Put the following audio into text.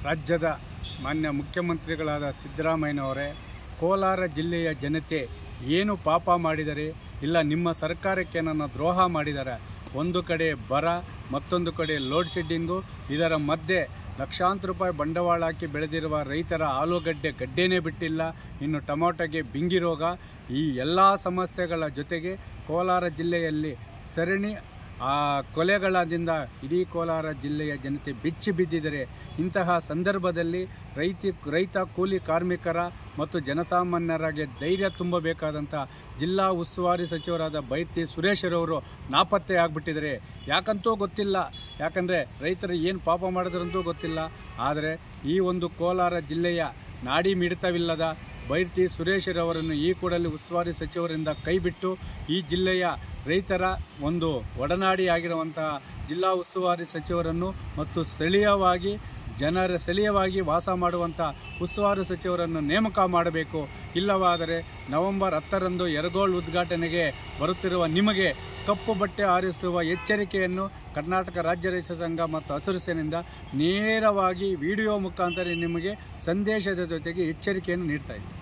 ರಾಜ್ಯದ ಮಾನ್ಯ ಮುಖ್ಯಮಂತ್ರಿಗಳಾದ ಸಿದ್ದರಾಮಯ್ಯನವರೇ ಕೋಲಾರ ಜಿಲ್ಲೆಯ ಜನತೆ ಏನು ಪಾಪ ಮಾಡಿದರೆ ಇಲ್ಲ ನಿಮ್ಮ ಸರ್ಕಾರಕ್ಕೆ ನನ್ನ ದ್ರೋಹ ಮಾಡಿದ್ದಾರೆ ಒಂದು ಕಡೆ ಬರ ಮತ್ತೊಂದು ಕಡೆ ಲೋಡ್ ಶೆಡ್ಡಿಂಗು ಇದರ ಮಧ್ಯೆ ಲಕ್ಷಾಂತರ ರೂಪಾಯಿ ಬಂಡವಾಳ ಹಾಕಿ ಬೆಳೆದಿರುವ ರೈತರ ಆಲೂಗಡ್ಡೆ ಗಡ್ಡೆನೇ ಬಿಟ್ಟಿಲ್ಲ ಇನ್ನು ಟೊಮೊಟೊಗೆ ಬಿಂಗಿ ರೋಗ ಈ ಎಲ್ಲ ಸಮಸ್ಯೆಗಳ ಜೊತೆಗೆ ಕೋಲಾರ ಜಿಲ್ಲೆಯಲ್ಲಿ ಸರಣಿ ಆ ಕೊಲೆಗಳದಿಂದ ಇಡೀ ಕೋಲಾರ ಜಿಲ್ಲೆಯ ಜನತೆ ಬೆಚ್ಚಿ ಬಿದ್ದಿದ್ದಾರೆ ಇಂತಹ ಸಂದರ್ಭದಲ್ಲಿ ರೈತ ರೈತ ಕೂಲಿ ಕಾರ್ಮಿಕರ ಮತ್ತು ಜನಸಾಮಾನ್ಯರಾಗಿ ಧೈರ್ಯ ತುಂಬಬೇಕಾದಂಥ ಜಿಲ್ಲಾ ಉಸ್ತುವಾರಿ ಸಚಿವರಾದ ಬೈತಿ ಸುರೇಶರವರು ನಾಪತ್ತೆ ಆಗಿಬಿಟ್ಟಿದ್ದಾರೆ ಯಾಕಂತೂ ಗೊತ್ತಿಲ್ಲ ಯಾಕಂದರೆ ರೈತರು ಏನು ಪಾಪ ಮಾಡಿದ್ರಂತೂ ಗೊತ್ತಿಲ್ಲ ಆದರೆ ಈ ಒಂದು ಕೋಲಾರ ಜಿಲ್ಲೆಯ ನಾಡಿ ಮಿಡಿತವಿಲ್ಲದ ಬೈರ್ತಿ ಸುರೇಶರವರನ್ನು ಈ ಕೂಡಲೇ ಉಸ್ತುವಾರಿ ಸಚಿವರಿಂದ ಕೈಬಿಟ್ಟು ಈ ಜಿಲ್ಲೆಯ ರೈತರ ಒಂದು ಒಡನಾಡಿ ಆಗಿರುವಂತಹ ಜಿಲ್ಲಾ ಉಸ್ತುವಾರಿ ಸಚಿವರನ್ನು ಮತ್ತು ಸ್ಥಳೀಯವಾಗಿ ಜನರ ಸ್ಥಳೀಯವಾಗಿ ವಾಸ ಮಾಡುವಂಥ ಉಸ್ತುವಾರಿ ಸಚಿವರನ್ನು ನೇಮಕ ಮಾಡಬೇಕು ಇಲ್ಲವಾದರೆ ನವೆಂಬರ್ ಹತ್ತರಂದು ಯರಗೋಳ್ ಉದ್ಘಾಟನೆಗೆ ಬರುತ್ತಿರುವ ನಿಮಗೆ ಕಪ್ಪು ಬಟ್ಟೆ ಹಾರಿಸುವ ಎಚ್ಚರಿಕೆಯನ್ನು ಕರ್ನಾಟಕ ರಾಜ್ಯ ರೈತ ಸಂಘ ಮತ್ತು ಹಸಿರು ಸೇನೆಯಿಂದ ನೇರವಾಗಿ ವಿಡಿಯೋ ಮುಖಾಂತರ ನಿಮಗೆ ಸಂದೇಶದ ಜೊತೆಗೆ ಎಚ್ಚರಿಕೆಯನ್ನು ನೀಡ್ತಾ ಇದ್ದೀವಿ